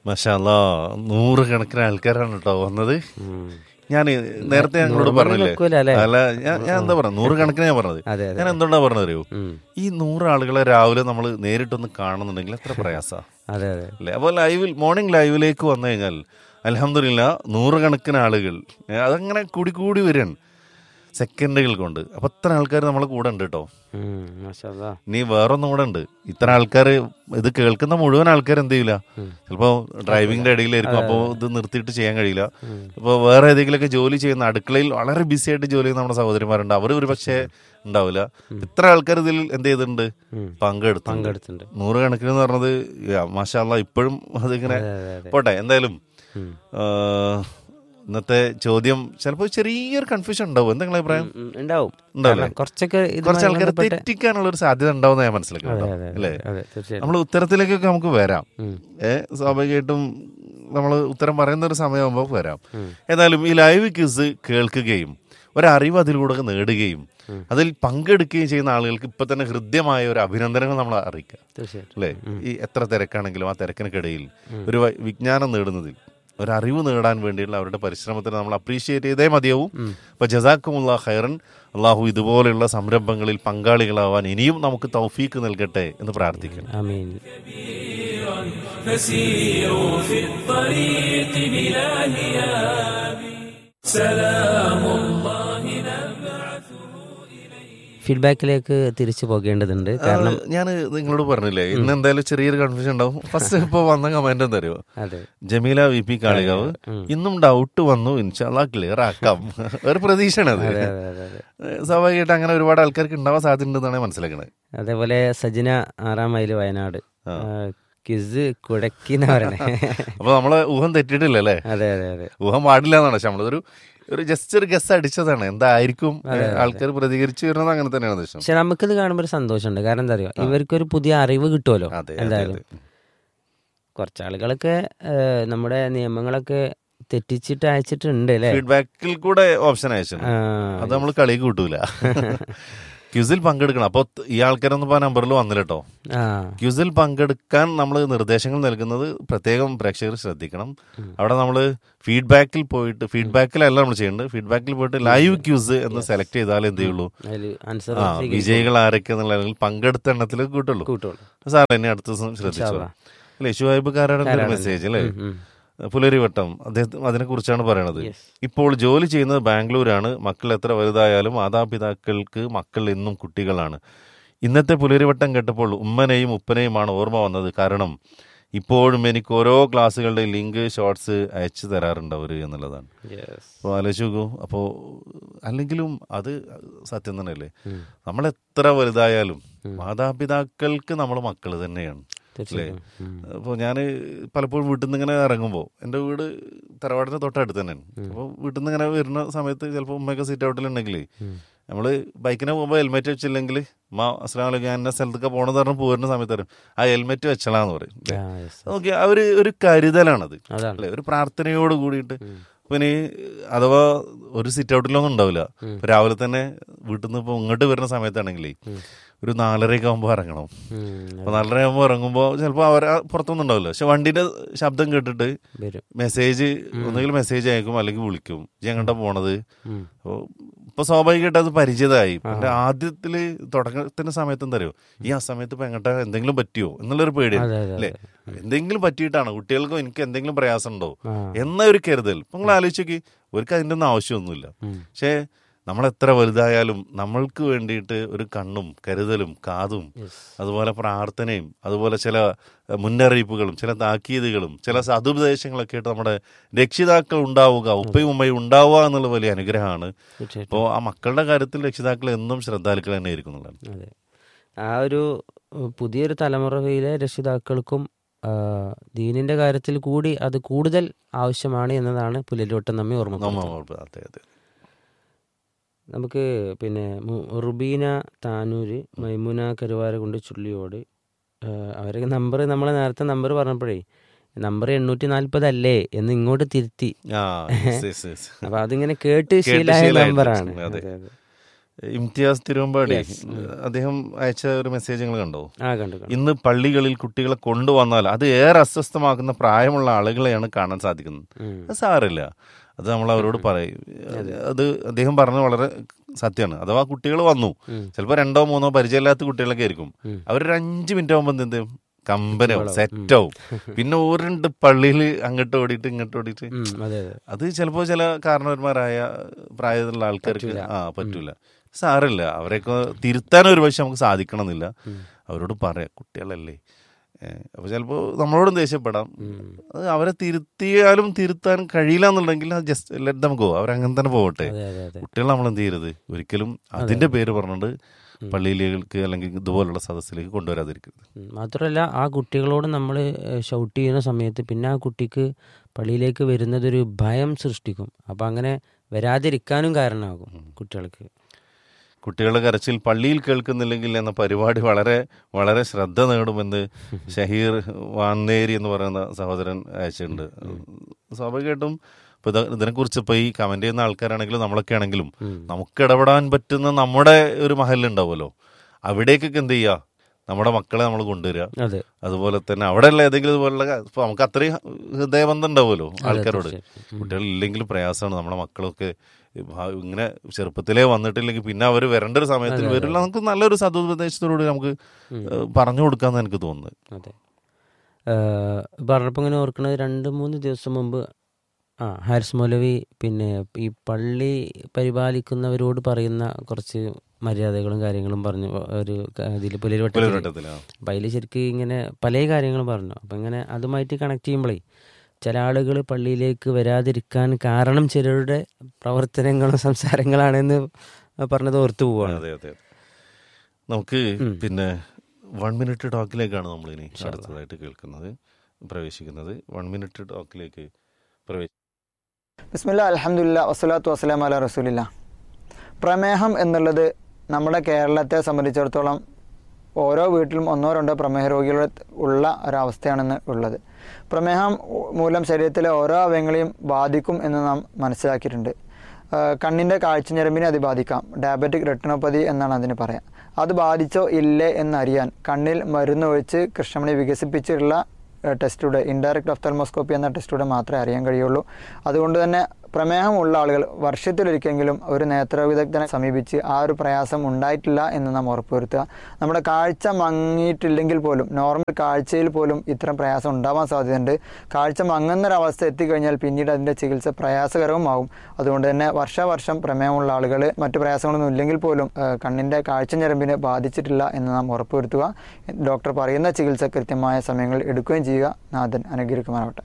മഷാല്ലാ നൂറുകണക്കിന് ആൾക്കാരാണ് കേട്ടോ വന്നത് ഞാൻ നേരത്തെ ഞങ്ങളോട് നൂറ് പറഞ്ഞില്ലേ നിൽക്കൂല അല്ലേ? അല്ല ഞാൻ ഞാൻ എന്താ പറഞ്ഞത് നൂറുകണക്കിന് ഞാൻ പറഞ്ഞത് അതെ അതെ ഞാൻ എന്തുകൊണ്ടാ പറഞ്ഞത് അറിയോ ഉം. ഈ നൂറ് ആളുകളെ രാവിലെ നമ്മൾ നേരിട്ടൊന്ന് കാണുന്നുണ്ടെങ്കിൽ എത്ര പ്രയാസാ അതെ അതെ അല്ലേ അപ്പോൾ ലൈവിൽ മോർണിംഗ് ലൈവിലേക്ക് വന്നു കഴിഞ്ഞാൽ അലഹമില്ല നൂറുകണക്കിന് ആളുകൾ ഏ, അതങ്ങനെ കൂടി കൂടി വരികയാണ് സെക്കൻഡുകൾ കൊണ്ട് അപ്പം അത്ര ആൾക്കാർ നമ്മളെ കൂടെ ഉണ്ട് കേട്ടോ ഉം, മാഷാല്ലാ. ഇനി വേറൊന്നും കൂടെ ഉണ്ട് ഇത്ര ആൾക്കാർ ഇത് കേൾക്കുന്ന മുഴുവൻ ആൾക്കാർ എന്ത് ചെയ്യില്ല ചിലപ്പോൾ ഡ്രൈവിംഗിന്റെ ഇടയിലായിരിക്കും അപ്പോൾ ഇത് നിർത്തിയിട്ട് ചെയ്യാൻ കഴിയില്ല ഇപ്പോൾ വേറെ ഏതെങ്കിലുമൊക്കെ ജോലി ചെയ്യുന്ന അടുക്കളയിൽ വളരെ ബിസി ആയിട്ട് ജോലി ചെയ്യുന്ന നമ്മുടെ സഹോദരിമാരുണ്ട് അവർ ഒരു പക്ഷേ ഉണ്ടാവില്ല ഇത്ര ആൾക്കാർ ഇതിൽ എന്ത് ചെയ്തിട്ടുണ്ട് പങ്കെടുത്തു പങ്കെടുത്തിട്ടുണ്ട് നൂറുകണക്കിന് എന്ന് പറഞ്ഞത് മാഷാല്ല ഇപ്പോഴും അതിങ്ങനെ അതെ അതെ അതെ പോട്ടെ എന്തായാലും ഉം. ആ, ഇന്നത്തെ ചോദ്യം ചിലപ്പോൾ ചെറിയൊരു കൺഫ്യൂഷൻ ഉണ്ടാവും എന്തെങ്കിലും അഭിപ്രായം ഉം, ഉണ്ടാവും ഉണ്ടാവില്ലേ? കാരണം കുറച്ചൊക്കെ ഇതുമായി കുറച്ച് ആൾക്കാർ ബന്ധപ്പെട്ട- തെറ്റിക്കാനുള്ള ഒരു സാധ്യത ഉണ്ടാവുന്ന ഞാൻ മനസ്സിലാക്കുന്നു അതെ അതെ അല്ലേ അതെ തീർച്ചയായും നമ്മൾ ഉത്തരത്തിലേക്കൊക്കെ നമുക്ക് വരാം ഉം. ഏ സ്വാഭാവികമായിട്ടും നമ്മൾ ഉത്തരം പറയുന്ന ഒരു സമയമാകുമ്പോൾ വരാം ഏതായാലും ഈ ലൈവ് ക്യൂസ് കേൾക്കുകയും ഒരറിവ് അതിലൂടെ നേടുകയും അതിൽ പങ്കെടുക്കുകയും ചെയ്യുന്ന ആളുകൾക്ക് ഇപ്പൊ തന്നെ ഹൃദ്യമായ ഒരു അഭിനന്ദനങ്ങൾ നമ്മൾ അറിയിക്കുക തീർച്ചയായിട്ടും അല്ലേ ഈ എത്ര തിരക്കാണെങ്കിലും ആ തിരക്കിനൊക്കിടയിൽ ഒരു വ- വിജ്ഞാനം നേടുന്നതിൽ ഒരു അറിവ് നേടാൻ വേണ്ടിയുള്ള അവരുടെ പരിശ്രമത്തിന് നമ്മൾ അപ്രീഷിയേറ്റ് ചെയ്തേ മതിയാവും അപ്പൊ ജസാക്കുമുള്ള ഖൈറൻ അള്ളാഹു ഇതുപോലെയുള്ള സംരംഭങ്ങളിൽ പങ്കാളികളാവാൻ ഇനിയും നമുക്ക് തൗഫീക്ക് നൽകട്ടെ എന്ന് പ്രാർത്ഥിക്കണം ആമീൻ فسيروا في الطريق بلا هياب سلام الله نبعث ഫീഡ്ബാക്കിലേക്ക് തിരിച്ചു പോകേണ്ടതുണ്ട് കാരണം ഞാൻ നിങ്ങളോട് പറഞ്ഞില്ലേ ഇന്ന് എന്തായാലും ചെറിയൊരു കൺഫ്യൂഷൻ ഉണ്ടാവും ഫസ്റ്റ് ഇപ്പൊ വന്ന കമന്റ് എന്താ അറിയോ അതെ ജമീല വി പി കാളികാവ് ഇന്നും ഡൗട്ട് വന്നു ഇൻഷാല്ല ക്ലിയർ ആക്കാം ഒരു പ്രതീക്ഷയാണ് അത് അതെ അതെ അതെ അതെ സ്വാഭാവികമായിട്ട് അങ്ങനെ ഒരുപാട് ആൾക്കാർക്ക് ഉണ്ടാവാൻ സാധ്യത ഉണ്ടെന്നാണ് ഞാൻ മനസ്സിലാക്കുന്നത് അതേപോലെ സജന ആറാം മൈൽ വയനാട് ആ, കിസ് കുടക്കിന്ന് പറയണേ അപ്പൊ നമ്മളെ ഊഹം തെറ്റിയിട്ടില്ല അല്ലേ അതെ അതെ അതെ ഊഹം പാടില്ല എന്നാണ് പക്ഷെ നമ്മളൊരു ഒരു ജസ്റ്റ് ഒരു ഗസ് അടിച്ചതാണ് എന്തായിരിക്കും ആൾക്കാർ പ്രതികരിച്ചു വരുന്നത് അങ്ങനെ തന്നെയാണ് ഉദ്ദേശം പക്ഷെ നമുക്കിത് കാണുമ്പോൾ ഒരു സന്തോഷമുണ്ട് കാരണം എന്താ അറിയോ ഇവർക്കൊരു പുതിയ അറിവ് കിട്ടുമല്ലോ അതെ അതെ എന്തായാലും അതെ കുറച്ച് ആളുകളൊക്കെ ആ, നമ്മുടെ നിയമങ്ങളൊക്കെ തെറ്റിച്ചിട്ട് അയച്ചിട്ടുണ്ട് അല്ലേ ഫീഡ്ബാക്കിൽ കൂടെ ഓപ്ഷൻ അയച്ചിട്ടുണ്ട് ആ, അത് നമ്മൾ കളി കൂട്ടൂല ക്യൂസിൽ പങ്കെടുക്കണം അപ്പോൾ ഈ ആൾക്കാരൊന്നും ഇപ്പോൾ ആ നമ്പറിൽ വന്നില്ല കേട്ടോ ആ ക്യൂസിൽ പങ്കെടുക്കാൻ നമ്മൾ നിർദ്ദേശങ്ങൾ നൽകുന്നത് പ്രത്യേകം പ്രേക്ഷകർ ശ്രദ്ധിക്കണം അവിടെ നമ്മൾ ഫീഡ്ബാക്കിൽ പോയിട്ട് ഫീഡ്ബാക്കിലല്ല നമ്മൾ ചെയ്യേണ്ടത് ഫീഡ്ബാക്കിൽ പോയിട്ട് ലൈവ് ക്യൂസ് എന്ന് സെലക്ട് ചെയ്താൽ എന്ത് ചെയ്യുള്ളൂ അതിൽ ആൻസർ ആ വിജയികൾ ആരൊക്കെ എന്നുള്ള അല്ലെങ്കിൽ പങ്കെടുത്ത എണ്ണത്തിൽ കൂട്ടുള്ളൂ കൂട്ടുള്ളൂ സാർ എന്നെ അടുത്ത ദിവസം ശ്രദ്ധിച്ചോ അല്ലേ ഷുഹൈബുകാരുടെ ഒരു മെസ്സേജ് അല്ലേ ഉം. പുലരിവട്ടം അദ്ദേഹം അതിനെ കുറിച്ചാണ് പറയണത് ഇപ്പോൾ ജോലി ചെയ്യുന്നത് ബാംഗ്ലൂരാണ് മക്കൾ എത്ര വലുതായാലും മാതാപിതാക്കൾക്ക് മക്കൾ എന്നും കുട്ടികളാണ് ഇന്നത്തെ പുലരിവട്ടം കേട്ടപ്പോൾ ഉമ്മനെയും ഉപ്പനെയുമാണ് ഓർമ്മ വന്നത് കാരണം ഇപ്പോഴും എനിക്ക് ഓരോ ക്ലാസ്സുകളുടെ ലിങ്ക് ഷോർട്സ് അയച്ചു തരാറുണ്ട് അവർ എന്നുള്ളതാണ് Yes. അപ്പോൾ ആലോചിച്ച് നോക്കൂ അപ്പോൾ അല്ലെങ്കിലും അത് സത്യം തന്നെയല്ലേ നമ്മൾ എത്ര വലുതായാലും മാതാപിതാക്കൾക്ക് നമ്മൾ മക്കൾ തന്നെയാണ് അല്ലേ അപ്പോൾ ഞാൻ പലപ്പോഴും വീട്ടിൽ നിന്ന് ഇങ്ങനെ ഇറങ്ങുമ്പോൾ എൻ്റെ വീട് തറവാടിന് തൊട്ടടുത്ത് തന്നെയാണ് അപ്പോൾ വീട്ടിൽ നിന്ന് ഇങ്ങനെ വരുന്ന സമയത്ത് ചിലപ്പോൾ ഉമ്മയൊക്കെ സീറ്റ് ഔട്ടിലുണ്ടെങ്കിൽ നമ്മൾ ബൈക്കിനെ പോകുമ്പോൾ ഹെൽമെറ്റ് വെച്ചില്ലെങ്കിൽ മാ അസ്ലാം വലൈക്കും ഞാൻ എന്ന സ്ഥലത്തൊക്കെ പോകണമെന്ന് പറഞ്ഞ് പോരുന്ന സമയത്ത് പറയും ആ ഹെൽമെറ്റ് വെച്ചളാന്ന് പറയും ആ, yes. ഓക്കെ അവർ ഒരു കരുതലാണത് അതാണ് അല്ലേ ഒരു പ്രാർത്ഥനയോട് കൂടിയിട്ട് പിന്നെ ഈ അഥവാ ഒരു സിറ്റ് ഔട്ടിലൊന്നും ഉണ്ടാവില്ല ഇപ്പൊ രാവിലെ തന്നെ വീട്ടിൽ നിന്ന് ഇപ്പോൾ ഇങ്ങോട്ട് വരുന്ന സമയത്താണെങ്കിലേ ഒരു നാലരയൊക്കെ ആകുമ്പോൾ ഇറങ്ങണം ഉം, അപ്പൊ നാലര ആകുമ്പോൾ ഇറങ്ങുമ്പോൾ ചിലപ്പോൾ അവർ പുറത്തൊന്നും ഉണ്ടാവില്ല പക്ഷെ വണ്ടിയുടെ ശബ്ദം കേട്ടിട്ട് വരും മെസ്സേജ് ഒന്നുകിൽ മെസ്സേജ് അയക്കും അല്ലെങ്കിൽ വിളിക്കും ഇജ്ജ് എങ്ങോട്ടാ പോണത് ഉം. അപ്പോൾ ഇപ്പൊ സ്വാഭാവികമായിട്ട് അത് പരിചിതമായി എന്റെ ആദ്യത്തില് തുടക്കത്തിന്റെ സമയത്ത് എന്താ അറിയോ ഈ ആ സമയത്ത് ഇപ്പൊ എങ്ങോട്ടാ എന്തെങ്കിലും പറ്റിയോ എന്നുള്ളൊരു പേടിയാണ് അതെ, അതെ, അല്ലേ എന്തെങ്കിലും പറ്റിയിട്ടാണ് കുട്ടികൾക്കോ എനിക്ക് എന്തെങ്കിലും പ്രയാസം ഉണ്ടോ ആ. എന്ന ഒരു കരുതൽ ഇപ്പൊ നിങ്ങൾ ആലോചിച്ച് നോക്കി അവർക്ക് അതിന്റെ ഒന്നും ആവശ്യമൊന്നുമില്ല പക്ഷേ നമ്മൾ എത്ര വലുതായാലും നമ്മൾക്ക് വേണ്ടിയിട്ട് ഒരു കണ്ണും കരുതലും കാതും അതുപോലെ പ്രാർത്ഥനയും അതുപോലെ ചില അഹ്, മുന്നറിയിപ്പുകളും ചില താക്കീതുകളും ചില സതുപദേശങ്ങളൊക്കെ ആയിട്ട് നമ്മുടെ രക്ഷിതാക്കൾ ഉണ്ടാവുക ഉപ്പയും ഉമ്മയും ഉണ്ടാവുക എന്നുള്ള വലിയ അനുഗ്രഹമാണ് തീർച്ചയായിട്ടും അപ്പോൾ ആ മക്കളുടെ കാര്യത്തിൽ രക്ഷിതാക്കൾ എന്നും ശ്രദ്ധാലുക്കൾ തന്നെ ആയിരിക്കും എന്നുള്ളതാണ് അതെ ആ ഒരു ഉം, പുതിയൊരു തലമുറയിലെ രക്ഷിതാക്കൾക്കും ആ, ദീനിന്റെ കാര്യത്തിൽ കൂടി അത് കൂടുതൽ ആവശ്യമാണ് എന്നതാണ് പുലരിവട്ടം നമ്മെ നമ്മ ഓർമ്മ അതെ അതെ നമുക്ക് പിന്നെ മു- റുബീന താനൂര് മൈമുന കരുവാരകുണ്ട് ചുള്ളിയോട് ആ, അവരൊക്കെ നമ്പർ നമ്മൾ നേരത്തെ നമ്പർ പറഞ്ഞപ്പോഴേ നമ്പർ എണ്ണൂറ്റി നാൽപ്പത് അല്ലേ എന്ന് ഇങ്ങോട്ട് തിരുത്തി ആ yes, yes, yes. അപ്പൊ അതിങ്ങനെ കേട്ട് കേട്ട് ശീലായ ശീലമായിട്ട് നമ്പറാണ് അതെ. അതെ, അതെ. ഇംതിയാസ് തിരുവമ്പാടി അദ്ദേഹം അയച്ച ഒരു മെസ്സേജ് നിങ്ങൾ കണ്ടോ ആ കണ്ടു കണ്ടു ഇന്ന് പള്ളികളിൽ കുട്ടികളെ കൊണ്ടുവന്നാൽ അത് ഏറെ അസ്വസ്ഥമാക്കുന്ന പ്രായമുള്ള ആളുകളെയാണ് കാണാൻ സാധിക്കുന്നത് ഉം. അത് സാരമില്ല അത് നമ്മൾ അവരോട് പറയും അത് അദ്ദേഹം പറഞ്ഞത് വളരെ സത്യമാണ് അഥവാ കുട്ടികൾ വന്നു ഉം. ചിലപ്പോൾ രണ്ടോ മൂന്നോ പരിചയമില്ലാത്ത കുട്ടികളൊക്കെ ആയിരിക്കും ഉം. അവരൊരു അഞ്ച് മിനിറ്റ് ആകുമ്പോൾ എന്ത് ചെയ്യും കമ്പനാവും സെറ്റാവും പിന്നെ ഓരുണ്ട് പള്ളിയിൽ അങ്ങോട്ട് ഓടിയിട്ട് ഇങ്ങോട്ട് ഓടിയിട്ട് ഉം, അതെ അതെ അത് ചിലപ്പോൾ ചില കാരണവന്മാരായ പ്രായത്തിലുള്ള ആൾക്കാർക്ക് ആ പറ്റൂല സാരമില്ല അവരെയൊക്കെ തിരുത്താൻ ഒരു പക്ഷെ നമുക്ക് സാധിക്കണമെന്നില്ല അവരോട് പറയാം കുട്ടികളല്ലേ ഏഹ് അപ്പൊ ചിലപ്പോൾ നമ്മളോടും ദേഷ്യപ്പെടാം അത് അവരെ തിരുത്തിയാലും തിരുത്താൻ കഴിയില്ല എന്നുണ്ടെങ്കിൽ ജസ്റ്റ് ലെറ്റ് നമുക്ക് പോകും അവരങ്ങനെ തന്നെ പോകട്ടെ അതെ അതെ അതെ കുട്ടികൾ നമ്മൾ എന്ത് ചെയ്യരുത് ഒരിക്കലും അതിന്റെ പേര് പറഞ്ഞിട്ട് പള്ളിയിലേക്ക് അല്ലെങ്കിൽ ഇതുപോലുള്ള സദസ്സിലേക്ക് കൊണ്ടുവരാതിരിക്കരുത് ഉം. മാത്രമല്ല ആ കുട്ടികളോട് നമ്മൾ ഷൗട്ട് ചെയ്യുന്ന സമയത്ത് പിന്നെ ആ കുട്ടിക്ക് പള്ളിയിലേക്ക് വരുന്നതൊരു ഭയം സൃഷ്ടിക്കും അപ്പം അങ്ങനെ വരാതിരിക്കാനും കാരണമാകും കുട്ടികൾക്ക് കുട്ടികളുടെ കരച്ചിൽ പള്ളിയിൽ കേൾക്കുന്നില്ലെങ്കിൽ എന്ന പരിപാടി വളരെ വളരെ ശ്രദ്ധ നേടുമെന്ന് ഷഹീർ വാന്നേരി എന്ന് പറയുന്ന സഹോദരൻ അയച്ചിട്ടുണ്ട് സ്വാഭാവികമായിട്ടും ഇപ്പൊ ഇത് ഇതിനെക്കുറിച്ച് ഇപ്പൊ ഈ കമന്റ് ചെയ്യുന്ന ആൾക്കാരാണെങ്കിലും നമ്മളൊക്കെ ആണെങ്കിലും നമുക്ക് ഇടപെടാൻ പറ്റുന്ന നമ്മുടെ ഒരു മഹലുണ്ടാവുമല്ലോ അവിടേക്കൊക്കെ എന്ത് ചെയ്യുക നമ്മുടെ മക്കളെ നമ്മൾ കൊണ്ടുവരിക അതെ അതുപോലെ തന്നെ അവിടെയുള്ള ഏതെങ്കിലും ഇതുപോലുള്ള ഇപ്പൊ നമുക്ക് അത്രയും ഹൃദയബന്ധം ഉണ്ടാവുമല്ലോ ആൾക്കാരോട് കുട്ടികൾ ഇല്ലെങ്കിൽ പ്രയാസമാണ് നമ്മുടെ മക്കളൊക്കെ ഭാ- ഇങ്ങനെ ചെറുപ്പത്തിലേ വന്നിട്ടില്ലെങ്കിൽ പിന്നെ അവർ വരേണ്ട ഒരു സമയത്തിൽ വരില്ല നമുക്ക് നല്ലൊരു സതുപദേശത്തോടുകൂടി നമുക്ക് ഏഹ്, പറഞ്ഞു കൊടുക്കാന്ന് എനിക്ക് തോന്നുന്നത് അതെ പറഞ്ഞപ്പോൾ ഇങ്ങനെ ഓർക്കണത് രണ്ട് മൂന്ന് ദിവസം മുമ്പ് ആ ഹാരിസ് മൗലവി പിന്നെ ഈ പള്ളി പരിപാലിക്കുന്നവരോട് പറയുന്ന കുറച്ച് മര്യാദകളും കാര്യങ്ങളും പറഞ്ഞു ഒരു ഇതിൽ പുലരുവട്ടത്തിൽ പുലർവട്ടത്തില്, ആ. അപ്പം അതിൽ ശരിക്കും ഇങ്ങനെ പല കാര്യങ്ങളും പറഞ്ഞു അപ്പം ഇങ്ങനെ അതുമായിട്ട് കണക്ട് ചെയ്യുമ്പോഴേ ചില ആളുകൾ പള്ളിയിലേക്ക് വരാതിരിക്കാൻ കാരണം ചിലരുടെ പ്രവർത്തനങ്ങളും സംസാരങ്ങളാണെന്ന് പറഞ്ഞത് ഓർത്തു പോവാണ് അതെ അതെ നമുക്ക് പിന്നെ വൺ മിനിറ്റ് ടോക്കിലേക്കാണ് നമ്മൾ ഇനി അടുത്തതായിട്ട് കേൾക്കുന്നത് പ്രവേശിക്കുന്നത് വൺ മിനിറ്റ് ടോക്കിലേക്ക് പ്രവേശിക്കുന്നത് ബിസ്മില്ല അലഹമുല്ല വസ്സലാത്തു വസ്സലാം അല റസൂലില്ല പ്രമേഹം എന്നുള്ളത് നമ്മുടെ കേരളത്തെ സംബന്ധിച്ചിടത്തോളം ഓരോ വീട്ടിലും ഒന്നോ രണ്ടോ പ്രമേഹ രോഗികൾ ഉള്ള ഒരവസ്ഥയാണെന്ന് ഉള്ളത് പ്രമേഹം മൂലം ശരീരത്തിലെ ഓരോ അവയവങ്ങളെയും ബാധിക്കും എന്ന് നാം മനസ്സിലാക്കിയിട്ടുണ്ട് ആഹ് കണ്ണിൻ്റെ കാഴ്ചഞ്ഞരമ്പിനെ അത് ബാധിക്കാം ഡയബറ്റിക് റെട്ടിനോപ്പതി എന്നാണ് അതിന് പറയാം അത് ബാധിച്ചോ ഇല്ലേ എന്നറിയാൻ കണ്ണിൽ മരുന്നൊഴിച്ച് കൃഷ്ണമണി വികസിപ്പിച്ചിട്ടുള്ള ഏഹ് ടെസ്റ്റിലൂടെ ഇൻഡയറക്റ്റ് ഒഫ്തൽമോസ്കോപ്പി എന്ന ടെസ്റ്റിലൂടെ മാത്രമേ അറിയാൻ കഴിയുള്ളൂ അതുകൊണ്ട് തന്നെ പ്രമേഹമുള്ള ആളുകൾ വർഷത്തിലൊരിക്കലെങ്കിലും ഒരു നേത്ര വിദഗ്ധനെ സമീപിച്ച് ആ ഒരു പ്രയാസം ഉണ്ടായിട്ടില്ല എന്ന് നാം ഉറപ്പുവരുത്തുക നമ്മുടെ കാഴ്ച മങ്ങിയിട്ടില്ലെങ്കിൽ പോലും നോർമൽ കാഴ്ചയിൽ പോലും ഇത്തരം പ്രയാസം ഉണ്ടാവാൻ സാധ്യതയുണ്ട് കാഴ്ച മങ്ങുന്നൊരവസ്ഥ എത്തിക്കഴിഞ്ഞാൽ പിന്നീട് അതിൻ്റെ ചികിത്സ പ്രയാസകരവുമാകും അതുകൊണ്ട് തന്നെ വർഷാവർഷം പ്രമേഹമുള്ള ആളുകൾ മറ്റു പ്രയാസങ്ങളൊന്നും ഇല്ലെങ്കിൽ പോലും ഏഹ് കണ്ണിൻ്റെ കാഴ്ച ഞരമ്പിനെ ബാധിച്ചിട്ടില്ല എന്ന് നാം ഉറപ്പുവരുത്തുക ഡോക്ടർ പറയുന്ന ചികിത്സ കൃത്യമായ സമയങ്ങളിൽ എടുക്കുകയും ചെയ്യുക നാഥൻ അനുഗ്രഹിക്കുമാറാവട്ടെ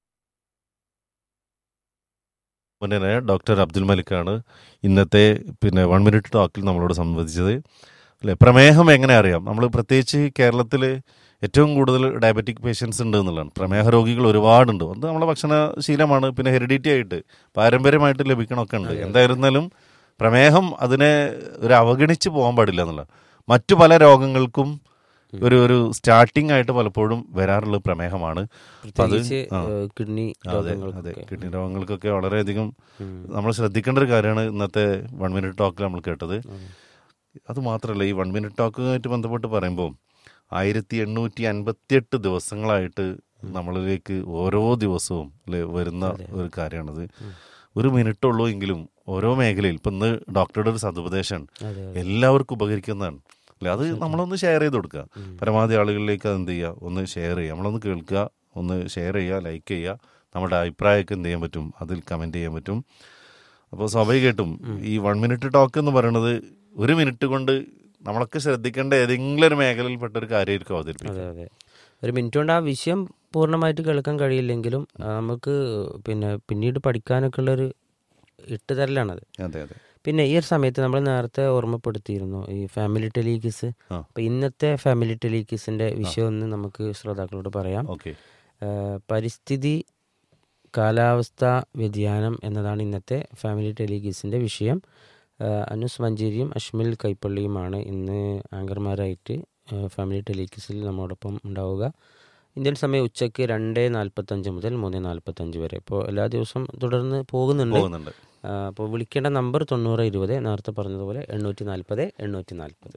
മുന്നേ ഡോക്ടർ അബ്ദുൽ മലിക്കാണ് ഇന്നത്തെ പിന്നെ വൺ മിനിറ്റ് ടോക്കിൽ നമ്മളോട് സംവദിച്ചത് അല്ലെ പ്രമേഹം എങ്ങനെ അറിയാം നമ്മൾ പ്രത്യേകിച്ച് കേരളത്തിൽ ഏറ്റവും കൂടുതൽ ഡയബറ്റിക് പേഷ്യൻസ് ഉണ്ട് എന്നുള്ളതാണ് പ്രമേഹ രോഗികൾ ഒരുപാടുണ്ട് അത് നമ്മളെ ഭക്ഷണശീലമാണ് പിന്നെ ഹെറിഡിറ്റി ആയിട്ട് പാരമ്പര്യമായിട്ട് ലഭിക്കണമൊക്കെ ഉണ്ട് എന്തായിരുന്നാലും പ്രമേഹം അതിനെ ഒരു അവഗണിച്ച് പോകാൻ പാടില്ല എന്നുള്ള മറ്റു പല രോഗങ്ങൾക്കും ഒരു ഒരു സ്റ്റാർട്ടിംഗ് ആയിട്ട് പലപ്പോഴും വരാറുള്ള പ്രമേഹമാണ് അപ്പൊ അത് പ്രത്യേകിച്ച് ആ. ഏഹ് കിഡ്നി അതെ അതെ രോഗങ്ങൾക്കൊക്കെ കിഡ്നി രോഗങ്ങൾക്കൊക്കെ വളരെയധികം നമ്മൾ ശ്രദ്ധിക്കേണ്ട ഒരു കാര്യമാണ് ഇന്നത്തെ വൺ മിനിറ്റ് ടോക്കിൽ നമ്മൾ കേട്ടത് അത് മാത്രമല്ല ഈ വൺ മിനിറ്റ് ടോക്കുമായിട്ട് ബന്ധപ്പെട്ട് പറയുമ്പോൾ ആയിരത്തി എണ്ണൂറ്റി അൻപത്തിയെട്ട് ദിവസങ്ങളായിട്ട് നമ്മളിലേക്ക് ഓരോ ദിവസവും അല്ലെ വരുന്ന ഒരു കാര്യമാണത് ഒരു മിനിറ്റ് ഉള്ളൂ എങ്കിലും ഓരോ മേഖലയിൽ ഇപ്പം ഇന്ന് ഡോക്ടറുടെ ഒരു സതുപദേശമാണ് അതെ എല്ലാവർക്കും ഉപകരിക്കുന്നതാണ് അല്ലെ അത് നമ്മളൊന്ന് ഷെയർ ചെയ്ത് കൊടുക്കുക പരമാവധി ആളുകളിലേക്ക് അത് എന്ത് ചെയ്യുക ഒന്ന് ഷെയർ ചെയ്യുക നമ്മളൊന്ന് കേൾക്കുക ഒന്ന് ഷെയർ ചെയ്യുക ലൈക്ക് ചെയ്യുക നമ്മുടെ അഭിപ്രായമൊക്കെ എന്ത് ചെയ്യാൻ പറ്റും അതിൽ കമൻറ്റ് ചെയ്യാൻ പറ്റും അപ്പോൾ സ്വാഭാവികമായിട്ടും ഈ വൺ മിനിറ്റ് ടോക്ക് എന്ന് പറയുന്നത് ഒരു മിനിറ്റ് കൊണ്ട് നമ്മളൊക്കെ ശ്രദ്ധിക്കേണ്ട ഏതെങ്കിലും ഒരു മേഖലയിൽപ്പെട്ട ഒരു കാര്യമായിരിക്കും അവതരിപ്പിക്കുക അതെ അതെ ഒരു മിനിറ്റ് കൊണ്ട് ആ വിഷയം പൂർണ്ണമായിട്ട് കേൾക്കാൻ കഴിയില്ലെങ്കിലും ആ, നമുക്ക് പിന്നെ പിന്നീട് പഠിക്കാനൊക്കെ ഉള്ളൊരു ഇട്ടുതരലാണത് അതെ അതെ പിന്നെ ഈ ഒരു സമയത്ത് നമ്മൾ നേരത്തെ ഓർമ്മപ്പെടുത്തിയിരുന്നു ഈ ഫാമിലി ടെലീക്കിസ് ആ. അപ്പൊ ഇന്നത്തെ ഫാമിലി ടെലീക്കിസിന്റെ വിഷയം ഒന്ന് നമുക്ക് ശ്രോതാക്കളോട് പറയാം ഓക്കെ ആ, പരിസ്ഥിതി കാലാവസ്ഥ വ്യതിയാനം എന്നതാണ് ഇന്നത്തെ ഫാമിലി ടെലിഗീസിൻ്റെ വിഷയം ആ, അനുസ് മഞ്ചേരിയും അഷ്മിൽ കൈപ്പള്ളിയുമാണ് ഇന്ന് ആങ്കർമാരായിട്ട് ആ, ഫാമിലി ടെലിഗീസിൽ നമ്മോടൊപ്പം ഉണ്ടാവുക ഇന്ത്യൻ സമയം ഉച്ചയ്ക്ക് രണ്ട് നാൽപ്പത്തഞ്ച് മുതൽ മൂന്ന് നാൽപ്പത്തഞ്ച് വരെ ഇപ്പോൾ എല്ലാ ദിവസവും തുടർന്ന് പോകുന്നുണ്ട് പോകുന്നുണ്ട് അപ്പോൾ വിളിക്കേണ്ട നമ്പർ തൊണ്ണൂറ് ഇരുപത് നേരത്തെ പറഞ്ഞതുപോലെ എണ്ണൂറ്റി നാൽപ്പത് എണ്ണൂറ്റി നാൽപ്പത്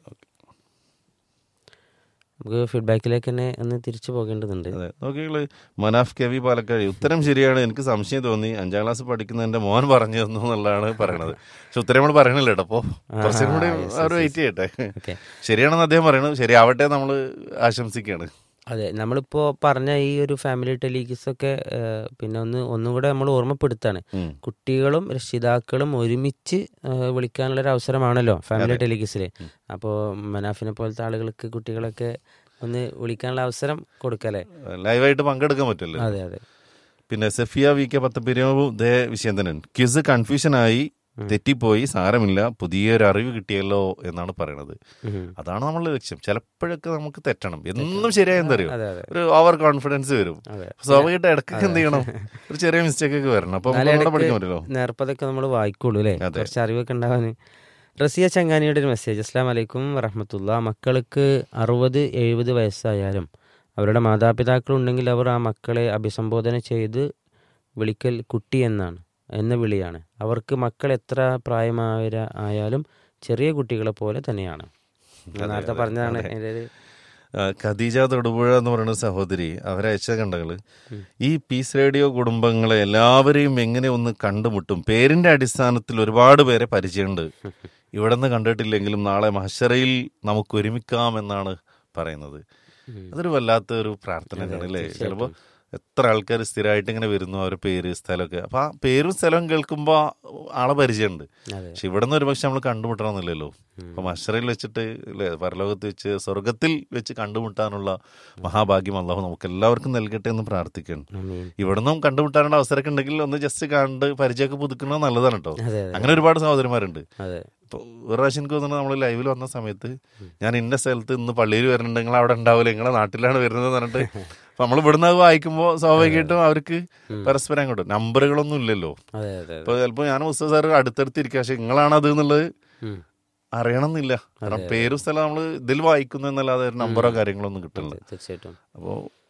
നമുക്ക് ഫീഡ്ബാക്കിലേക്ക് തന്നെ ഒന്ന് തിരിച്ചു പോകേണ്ടതുണ്ട് അതെ നോക്കികള് മനാഫ് കവി പാലക്കാട് ഉത്തരം ശരിയാണ് എനിക്ക് സംശയം തോന്നി അഞ്ചാം ക്ലാസ് പഠിക്കുന്ന എന്റെ മോൻ പറഞ്ഞു തന്നു എന്നുള്ളതാണ് പറയണത് പക്ഷെ ഉത്തരം നമ്മൾ പറയണില്ല കേട്ടോ അപ്പോ കുറച്ചും കൂടി അവർ വെയിറ്റ് ചെയ്യട്ടെ ഓക്കെ ശരിയാണെന്ന് അദ്ദേഹം പറയണത് ശരിയാവട്ടെ നമ്മൾ ആശംസിക്കുകയാണ് അതെ നമ്മളിപ്പോൾ പറഞ്ഞ ഈ ഒരു ഫാമിലി ടെലിഗിസൊക്കെ പിന്നെ ഒന്ന് ഒന്നും കൂടെ നമ്മൾ ഓർമ്മപ്പെടുത്താണ് ഉം. കുട്ടികളും രക്ഷിതാക്കളും ഒരുമിച്ച് ആ, വിളിക്കാനുള്ളൊരു അവസരമാണല്ലോ ഫാമിലി ടെലിഗിസിൽ അപ്പോൾ മനാഫിനെ പോലത്തെ ആളുകൾക്ക് കുട്ടികളൊക്കെ ഒന്ന് വിളിക്കാനുള്ള അവസരം കൊടുക്കല്ലേ ലൈവായിട്ട് പങ്കെടുക്കാൻ പറ്റുമല്ലോ അതെ അതെ പിന്നെ സെഫിയ വി കെ പത്തപ്പിരിയവും ദേ വിഷയം തന്നെ ക്വിസ് കൺഫ്യൂഷനായി തെറ്റിപ്പോയി സാരമില്ല പുതിയൊരു അറിവ് കിട്ടിയല്ലോ എന്നാണ് പറയണത് ഉം. അതാണ് നമ്മളുടെ ലക്ഷ്യം ചിലപ്പോഴൊക്കെ നമുക്ക് തെറ്റണം എന്നും ശരിയായ എന്തറിയോ അതെ അതെ ഒരു ഓവർ കോൺഫിഡൻസ് വരും അതെ സ്വാഭാവികമായിട്ട് ഇടയ്ക്കൊക്കെ എന്ത് ചെയ്യണം ഒരു ചെറിയ മിസ്റ്റേക്ക് ഒക്കെ വരണം അപ്പൊ നമുക്ക് നമ്മളെ പഠിക്കാൻ പറ്റുമല്ലോ നേർപ്പതൊക്കെ നമ്മൾ വായിക്കുള്ളൂ അല്ലേ അതെ. കുറച്ച് അറിവൊക്കെ ഉണ്ടാവാൻ റസിയ ചങ്ങാനിയുടെ ഒരു മെസ്സേജ് അസ്സാം വലൈക്കും വറഹമത്തുള്ള മക്കൾക്ക് അറുപത് എഴുപത് വയസ്സായാലും അവരുടെ മാതാപിതാക്കൾ ഉണ്ടെങ്കിൽ അവർ ആ മക്കളെ അഭിസംബോധന ചെയ്ത് വിളിക്കൽ കുട്ടി എന്നാണ് എന്ന വിളിയാണ് അവർക്ക് മക്കൾ എത്ര പ്രായമായവര ആയാലും ചെറിയ കുട്ടികളെ പോലെ തന്നെയാണ് ഞാൻ നേരത്തെ പറഞ്ഞതാണ് എൻ്റെ ഒരു ആ, ഖദീജ തൊടുപുഴ എന്ന് പറയുന്ന സഹോദരി അവരയച്ച കണ്ടകള് ഈ പീസ് റേഡിയോ കുടുംബങ്ങളെ എല്ലാവരെയും എങ്ങനെ ഒന്ന് കണ്ടുമുട്ടും പേരിന്റെ അടിസ്ഥാനത്തിൽ ഒരുപാട് പേരെ പരിചയമുണ്ട് ഇവിടെ നിന്ന് കണ്ടിട്ടില്ലെങ്കിലും നാളെ മഹശറയിൽ നമുക്ക് ഒരുമിക്കാം എന്നാണ് പറയുന്നത് അതൊരു വല്ലാത്ത ഒരു പ്രാർത്ഥന തന്നെയാണ് അല്ലേ ചിലപ്പോ എത്ര ആൾക്കാർ സ്ഥിരമായിട്ട് ഇങ്ങനെ വരുന്നു അവരുടെ പേര് സ്ഥലമൊക്കെ അപ്പൊ ആ പേരും സ്ഥലവും കേൾക്കുമ്പോ ആളെ പരിചയമുണ്ട് അതെ പക്ഷെ ഇവിടെ നിന്ന് ഒരുപക്ഷെ നമ്മൾ കണ്ടുമുട്ടണമെന്നില്ലല്ലോ അപ്പൊ മഷറയിൽ വെച്ചിട്ട് അല്ലെ പരലോകത്ത് വെച്ച് സ്വർഗത്തിൽ വെച്ച് കണ്ടുമുട്ടാനുള്ള മഹാഭാഗ്യം അള്ളാഹു നമുക്ക് എല്ലാവർക്കും നൽകട്ടെ എന്ന് പ്രാർത്ഥിക്കണം ആമീൻ. ഇവിടെ നിന്നും കണ്ടുമുട്ടാനുള്ള അവസരമൊക്കെ ഉണ്ടെങ്കിൽ ഒന്ന് ജസ്റ്റ് കണ്ട് പരിചയമൊക്കെ പുതുക്കുന്നത് നല്ലതാണ് കേട്ടോ അതെ അതെ അങ്ങനെ ഒരുപാട് സഹോദരന്മാരുണ്ട് അതെ ഇപ്പൊ ഒരു പ്രാവശ്യം എനിക്ക് തോന്നുന്നത് നമ്മൾ ലൈവിൽ വന്ന സമയത്ത് ഞാൻ ഇന്ന സ്ഥലത്ത് ഇന്ന് പള്ളിയിൽ വരുന്നുണ്ട് നിങ്ങൾ അവിടെ ഉണ്ടാവില്ല നിങ്ങളെ നാട്ടിലാണ് വരുന്നത് എന്ന് പറഞ്ഞിട്ട് അപ്പൊ നമ്മൾ ഇവിടുന്ന് അത് വായിക്കുമ്പോൾ സ്വാഭാവികമായിട്ടും അവർക്ക് പരസ്പരം അങ്ങോട്ട് നമ്പറുകളൊന്നും ഇല്ലല്ലോ അതെ അതെ ഇപ്പൊ ചിലപ്പോ ഞാൻ മുസ്തഫ സാർ അടുത്തടുത്ത് ഇരിക്കുക പക്ഷെ നിങ്ങളാണ് അത് എന്നുള്ളത് ഉം. അറിയണമെന്നില്ല കാരണം പേരും സ്ഥലം നമ്മൾ ഇതിൽ വായിക്കുന്നു എന്നല്ലാതെ ഒരു നമ്പറോ കാര്യങ്ങളോ ഒന്നും കിട്ടില്ല തീർച്ചയായിട്ടും അപ്പോ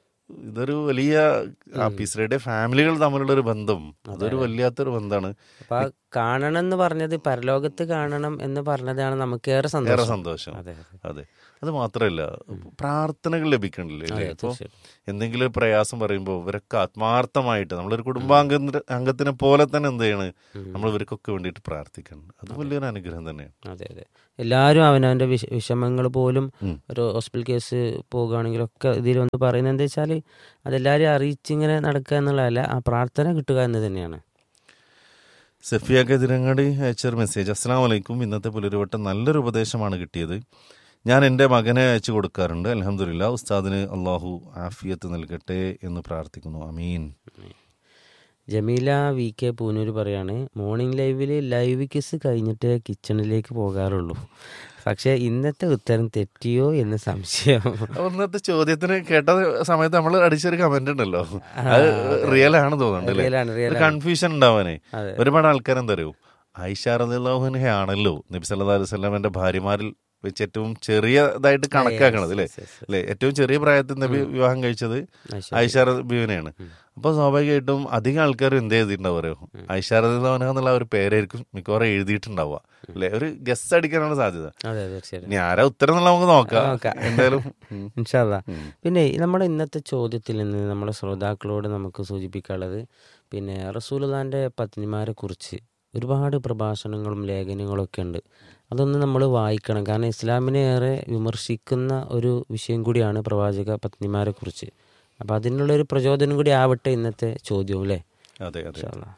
ഇതൊരു വലിയ ആ പീസ്രയുടെ ഫാമിലികൾ തമ്മിലുള്ള ഒരു ബന്ധം അതൊരു വല്ലാത്തൊരു ബന്ധമാണ് അപ്പൊ ആ കാണണം എന്ന് പറഞ്ഞത് പരലോകത്ത് കാണണം എന്ന് പറഞ്ഞതാണ് നമുക്ക് ഏറെ ഏറെ സന്തോഷം സന്തോഷം അതെ അതെ അത് മാത്രമല്ല പ്രാർത്ഥനകൾ ലഭിക്കണില്ലേ അല്ലേ ഇപ്പോൾ തീർച്ചയായിട്ടും. എന്തെങ്കിലും ഒരു പ്രയാസം പറയുമ്പോൾ ഇവരൊക്കെ ആത്മാർത്ഥമായിട്ട് നമ്മളൊരു കുടുംബാംഗ അംഗത്തിനെ പോലെ തന്നെ എന്ത് ചെയ്യണ് നമ്മൾ ഇവർക്കൊക്കെ വേണ്ടിയിട്ട് പ്രാർത്ഥിക്കണം അത് വലിയൊരു അനുഗ്രഹം തന്നെയാണ് അതെ അതെ എല്ലാവരും അവനവൻ്റെ വിഷ വിഷമങ്ങൾ പോലും ഉം. ഒരു ഹോസ്പിറ്റൽ കേസ് പോകുകയാണെങ്കിലൊക്കെ ഇതിൽ വന്ന് പറയുന്നത് എന്താ വെച്ചാൽ അതെല്ലാവരും അറിയിച്ചിങ്ങനെ നടക്കുക എന്നുള്ളതല്ല ആ പ്രാർത്ഥന കിട്ടുക എന്ന് തന്നെയാണ് സഫിയാക്ക തിരങ്ങാടി അയച്ചൊരു മെസ്സേജ് അസ്സാം വലൈക്കും ഇന്നത്തെ പുലരുവട്ടം നല്ലൊരു ഉപദേശമാണ് കിട്ടിയത് ഞാൻ എൻ്റെ മകനെ അയച്ചു കൊടുക്കാറുണ്ട് അലഹമില്ല ഉസ്താദിന് അള്ളാഹു ആഫിയത്ത് നൽകട്ടെ എന്ന് പ്രാർത്ഥിക്കുന്നു അമീൻ ജമീല വി കെ പൂനൂർ പറയാണ് മോർണിംഗ് ലൈവിൽ ലൈവ് കിസ് കഴിഞ്ഞിട്ട് കിച്ചണിലേക്ക് പോകാറുള്ളൂ പക്ഷേ ഇന്നത്തെ ഉത്തരം തെറ്റിയോ എന്ന് സംശയം അപ്പൊ ഇന്നത്തെ ചോദ്യത്തിന് കേട്ട സമയത്ത് നമ്മൾ അടിച്ചൊരു കമന്റ് ഉണ്ടല്ലോ അത് റിയൽ ആണ് തോന്നുന്നുണ്ട് അല്ലേ റിയലാണ് റിയൽ ഒരു കൺഫ്യൂഷൻ ഉണ്ടാവാനേ അതെ. ഒരുപാട് ആൾക്കാർ എന്താ അറിയോ ഐഷാറഹുനെ ആണല്ലോ നബി സല്ലല്ലാഹു അലൈഹി വസല്ലമയുടെ ഭാര്യമാരിൽ വെച്ച് ഏറ്റവും ചെറിയതായിട്ട് കണക്കാക്കണത് അല്ലേ yes, yes, yes. അല്ലേ ഏറ്റവും ചെറിയ പ്രായത്തിൽ നബി വിവാഹം കഴിച്ചത് ഐഷ. ഐഷാർ ബീവിനെയാണ് അപ്പൊ സ്വാഭാവികമായിട്ടും അധികം ആൾക്കാർ എന്ത് ചെയ്തിട്ടുണ്ടാവും അറിയോ ഐഷാറഹുന എന്നുള്ള ഒരു പേരായിരിക്കും മിക്കവാറും എഴുതിയിട്ടുണ്ടാവുക അല്ലെ ഒരു ഗസ് അടിക്കാനാണ് സാധ്യത അതെ തീർച്ചയായിട്ടും ഇനി ആരാ ഉത്തരം എന്നുള്ള നമുക്ക് നോക്കാം നോക്കാം. എന്തായാലും ഉം. ഇൻഷാല്ല പിന്നെ നമ്മുടെ ഇന്നത്തെ ചോദ്യത്തിൽ നിന്ന് നമ്മുടെ ശ്രോതാക്കളോട് നമുക്ക് സൂചിപ്പിക്കാനുള്ളത് പിന്നെ റസൂലുള്ളാന്റെ പത്നിമാരെ കുറിച്ച് ഒരുപാട് പ്രഭാഷണങ്ങളും ലേഖനങ്ങളും ഒക്കെ ഉണ്ട് അതൊന്ന് നമ്മൾ വായിക്കണം കാരണം ഇസ്ലാമിനെ ഏറെ വിമർശിക്കുന്ന ഒരു വിഷയം കൂടിയാണ് പ്രവാചക പത്നിമാരെ കുറിച്ച് അപ്പം അതിനുള്ളൊരു പ്രചോദനം കൂടി ആവട്ടെ ഇന്നത്തെ ചോദ്യവും അല്ലേ അതെ അതെ ഇൻഷാല്ലാ.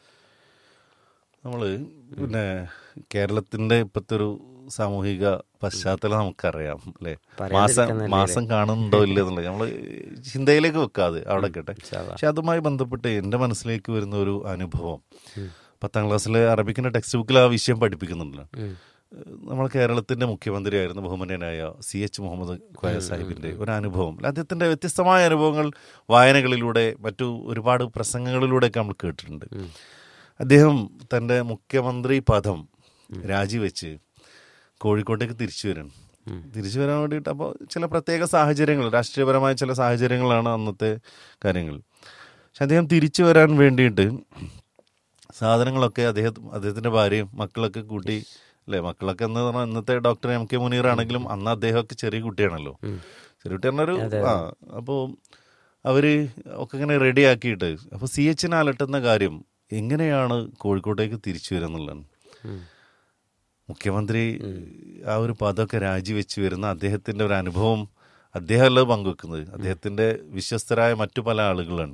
നമ്മള് പിന്നെ കേരളത്തിന്റെ ഇപ്പത്തെ ഒരു സാമൂഹിക പശ്ചാത്തലം നമുക്കറിയാം അല്ലെ മാസം പറയാതിരിക്കുന്നതല്ലേ മാസം കാണുന്നുണ്ടോ ഇല്ല എന്നുള്ളത് നമ്മള് ചിന്തയിലേക്ക് വെക്കാതെ അവിടെ കേട്ടെ ഇൻഷാല്ലാ. പക്ഷെ അതുമായി ബന്ധപ്പെട്ട് എന്റെ മനസ്സിലേക്ക് വരുന്ന ഒരു അനുഭവം പത്താം ക്ലാസ്സിലെ അറബിക്കിന്റെ ടെക്സ്റ്റ് ബുക്കിൽ ആ വിഷയം പഠിപ്പിക്കുന്നുണ്ടല്ലോ ഉം. നമ്മൾ കേരളത്തിന്റെ മുഖ്യമന്ത്രിയായിരുന്ന ബഹുമാന്യനായ സി എച്ച് മുഹമ്മദ് കോയ സാഹിബിന്റെ ഒരു അനുഭവം അല്ല, അദ്ദേഹത്തിന്റെ വ്യത്യസ്തമായ അനുഭവങ്ങൾ വായനകളിലൂടെ മറ്റു ഒരുപാട് പ്രസംഗങ്ങളിലൂടെയൊക്കെ നമ്മൾ കേട്ടിട്ടുണ്ട് അദ്ദേഹം തന്റെ മുഖ്യമന്ത്രി പദം രാജിവെച്ച് കോഴിക്കോട്ടേക്ക് തിരിച്ചു വരണം തിരിച്ചു വരാൻ വേണ്ടിയിട്ട് അപ്പോൾ ചില പ്രത്യേക സാഹചര്യങ്ങൾ രാഷ്ട്രീയപരമായ ചില സാഹചര്യങ്ങളാണ് അന്നത്തെ കാര്യങ്ങൾ പക്ഷെ അദ്ദേഹം തിരിച്ചു വരാൻ വേണ്ടിയിട്ട് സാധനങ്ങളൊക്കെ അദ്ദേഹം അദ്ദേഹത്തിന്റെ ഭാര്യയും മക്കളൊക്കെ കൂട്ടി അല്ലേ മക്കളൊക്കെ എന്ന് പറഞ്ഞാൽ ഇന്നത്തെ ഡോക്ടർ എം കെ മുനീർ ആണെങ്കിലും അന്ന് അദ്ദേഹമൊക്കെ ചെറിയ കുട്ടിയാണല്ലോ ചെറിയ കുട്ടി പറഞ്ഞൊരു ആ അപ്പോൾ അവര് ഒക്കെ ഇങ്ങനെ റെഡി ആക്കിയിട്ട് അപ്പോൾ സി എച്ചിനെ അലട്ടുന്ന കാര്യം എങ്ങനെയാണ് കോഴിക്കോട്ടേക്ക് തിരിച്ചു വരിക എന്നുള്ളതാണ് മുഖ്യമന്ത്രി ആ ഒരു പദമൊക്കെ രാജിവെച്ച് വരുന്ന അദ്ദേഹത്തിന്റെ ഒരു അനുഭവം അദ്ദേഹമല്ല പങ്കുവെക്കുന്നത് അദ്ദേഹത്തിന്റെ വിശ്വസ്തരായ മറ്റു പല ആളുകളാണ്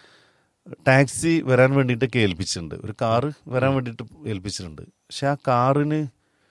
ടാക്സി വരാൻ വേണ്ടിയിട്ടൊക്കെ ഏൽപ്പിച്ചിട്ടുണ്ട് ഒരു കാറ് വരാൻ വേണ്ടിയിട്ട് ഏൽപ്പിച്ചിട്ടുണ്ട് പക്ഷെ ആ കാറിന്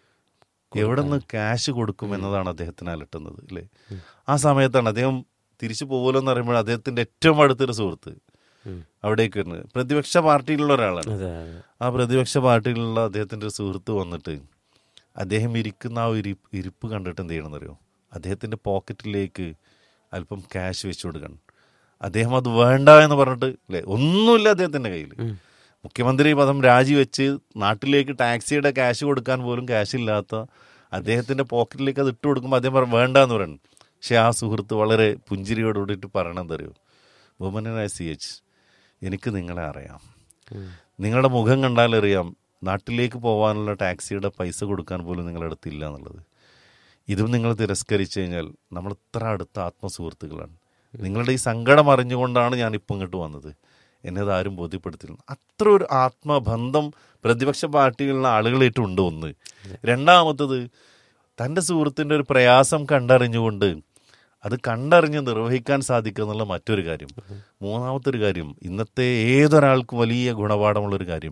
എവിടെ നിന്ന് ക്യാഷ് കൊടുക്കും എന്നതാണ് അദ്ദേഹത്തിന് അലട്ടുന്നത് അല്ലേ ആ സമയത്താണ് അദ്ദേഹം തിരിച്ചു പോകുമല്ലോ എന്ന് പറയുമ്പോൾ അദ്ദേഹത്തിന്റെ ഏറ്റവും അടുത്തൊരു സുഹൃത്ത് അവിടേക്ക് വരുന്നത് പ്രതിപക്ഷ പാർട്ടിയിലുള്ള ഒരാളാണ് അതെ അതെ ആ പ്രതിപക്ഷ പാർട്ടിയിലുള്ള അദ്ദേഹത്തിന്റെ ഒരു സുഹൃത്ത് വന്നിട്ട് അദ്ദേഹം ഇരിക്കുന്ന ആ ഒരു ഇരിപ്പ് ഇരിപ്പ് കണ്ടിട്ട് എന്ത് ചെയ്യണമെന്നറിയോ അദ്ദേഹത്തിന്റെ പോക്കറ്റിലേക്ക് അല്പം ക്യാഷ് വെച്ചു കൊടുക്കണം അദ്ദേഹം അത് വേണ്ട എന്ന് പറഞ്ഞിട്ട് അല്ലേ ഒന്നുമില്ല അദ്ദേഹത്തിന്റെ കയ്യിൽ മുഖ്യമന്ത്രി പദം രാജിവെച്ച് നാട്ടിലേക്ക് ടാക്സിയുടെ ക്യാഷ് കൊടുക്കാൻ പോലും ക്യാഷ് ഇല്ലാത്ത അദ്ദേഹത്തിന്റെ പോക്കറ്റിലേക്ക് അത് ഇട്ട് കൊടുക്കുമ്പോൾ അദ്ദേഹം പറഞ്ഞു വേണ്ട എന്ന് പറയുന്നു പക്ഷെ ആ സുഹൃത്ത് വളരെ പുഞ്ചിരിയോടുകൂടിയിട്ട് പറയണത് അറിയോ ബഹുമാനായ സി എച്ച് എനിക്ക് നിങ്ങളെ അറിയാം നിങ്ങളുടെ മുഖം കണ്ടാൽ അറിയാം നാട്ടിലേക്ക് പോകാനുള്ള ടാക്സിയുടെ പൈസ കൊടുക്കാൻ പോലും നിങ്ങളുടെ അടുത്തില്ല എന്നുള്ളത് ഇതും നിങ്ങൾ തിരസ്കരിച്ചു കഴിഞ്ഞാൽ നമ്മൾ ഇത്ര അടുത്ത ആത്മസുഹൃത്തുക്കളാണ് നിങ്ങളുടെ ഈ സങ്കടം അറിഞ്ഞുകൊണ്ടാണ് ഞാൻ ഇപ്പം ഇങ്ങോട്ട് വന്നത് എന്നെ അത് ആരും ബോധ്യപ്പെടുത്തില്ല അത്ര ഒരു ആത്മബന്ധം പ്രതിപക്ഷ പാർട്ടിയിലുള്ള ആളുകളായിട്ടുണ്ട് ഒന്ന് രണ്ടാമത്തത് തൻ്റെ സുഹൃത്തിൻ്റെ ഒരു പ്രയാസം കണ്ടറിഞ്ഞുകൊണ്ട് അത് കണ്ടറിഞ്ഞ് നിർവഹിക്കാൻ സാധിക്കുക എന്നുള്ള മറ്റൊരു കാര്യം മൂന്നാമത്തെ ഒരു കാര്യം ഇന്നത്തെ ഏതൊരാൾക്കും വലിയ ഗുണപാഠമുള്ളൊരു കാര്യം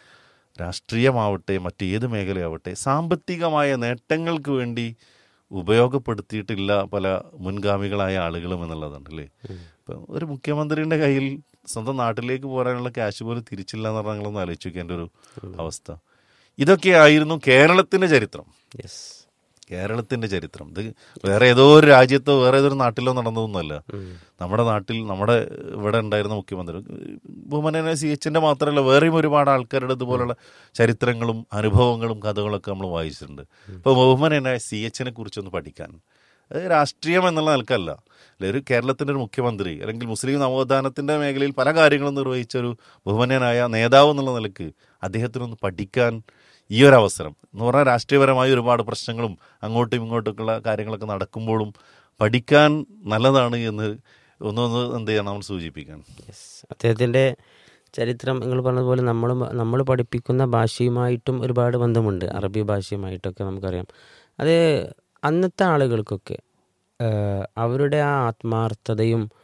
രാഷ്ട്രീയമാവട്ടെ മറ്റേത് മേഖലയാവട്ടെ സാമ്പത്തികമായ നേട്ടങ്ങൾക്ക് വേണ്ടി ഉപയോഗപ്പെടുത്തിയിട്ടില്ല പല മുൻഗാമികളായ ആളുകളും എന്നുള്ളതാണ് അല്ലേ ഇപ്പം ഒരു മുഖ്യമന്ത്രിയുടെ കയ്യിൽ സ്വന്തം നാട്ടിലേക്ക് പോരാനുള്ള ക്യാഷ് പോലും തിരിച്ചില്ല എന്ന് പറഞ്ഞാൽ നിങ്ങളൊന്ന് ആലോചിക്കേണ്ട ഒരു അവസ്ഥ ഇതൊക്കെയായിരുന്നു കേരളത്തിന്റെ ചരിത്രം യെസ് കേരളത്തിന്റെ ചരിത്രം ഇത് വേറെ ഏതോ ഒരു രാജ്യത്തോ വേറെ ഏതൊരു നാട്ടിലോ നടന്നതൊന്നുമല്ല നമ്മുടെ നാട്ടിൽ നമ്മുടെ ഇവിടെ ഉണ്ടായിരുന്ന മുഖ്യമന്ത്രി ബഹുമാനെ സി എച്ചിന്റെ മാത്രമല്ല വേറെയും ഒരുപാട് ആൾക്കാരുടെ ഇതുപോലുള്ള ചരിത്രങ്ങളും അനുഭവങ്ങളും കഥകളൊക്കെ നമ്മൾ വായിച്ചിട്ടുണ്ട് ഇപ്പോൾ ബഹുമാനെ സി എച്ചിനെ കുറിച്ചൊന്ന് പഠിക്കാൻ അത് രാഷ്ട്രീയം എന്നുള്ള നിലക്കല്ല അല്ലെ ഒരു കേരളത്തിന്റെ ഒരു മുഖ്യമന്ത്രി അല്ലെങ്കിൽ മുസ്ലിം നവോത്ഥാനത്തിന്റെ മേഖലയിൽ പല കാര്യങ്ങളും നിർവഹിച്ച ഒരു ബഹുമാന്യനായ നേതാവ് എന്നുള്ള നിലക്ക് അദ്ദേഹത്തിനൊന്ന് പഠിക്കാൻ ഈ ഒരു അവസരം എന്ന് പറഞ്ഞാൽ രാഷ്ട്രീയപരമായ ഒരുപാട് പ്രശ്നങ്ങളും അങ്ങോട്ടും ഇങ്ങോട്ടൊക്കെയുള്ള കാര്യങ്ങളൊക്കെ നടക്കുമ്പോഴും പഠിക്കാൻ നല്ലതാണ് എന്ന് ഒന്നൊന്ന് എന്ത് ചെയ്യണം നമ്മൾ സൂചിപ്പിക്കാൻ യെസ് അദ്ദേഹത്തിൻ്റെ ചരിത്രം നിങ്ങൾ പറഞ്ഞതുപോലെ നമ്മൾ നമ്മൾ പഠിപ്പിക്കുന്ന ഭാഷയുമായിട്ടും ഒരുപാട് ബന്ധമുണ്ട് അറബി ഭാഷയുമായിട്ടൊക്കെ നമുക്കറിയാം അത് അന്നത്തെ ആളുകൾക്കൊക്കെ ആ, അവരുടെ ആ ആത്മാർത്ഥതയും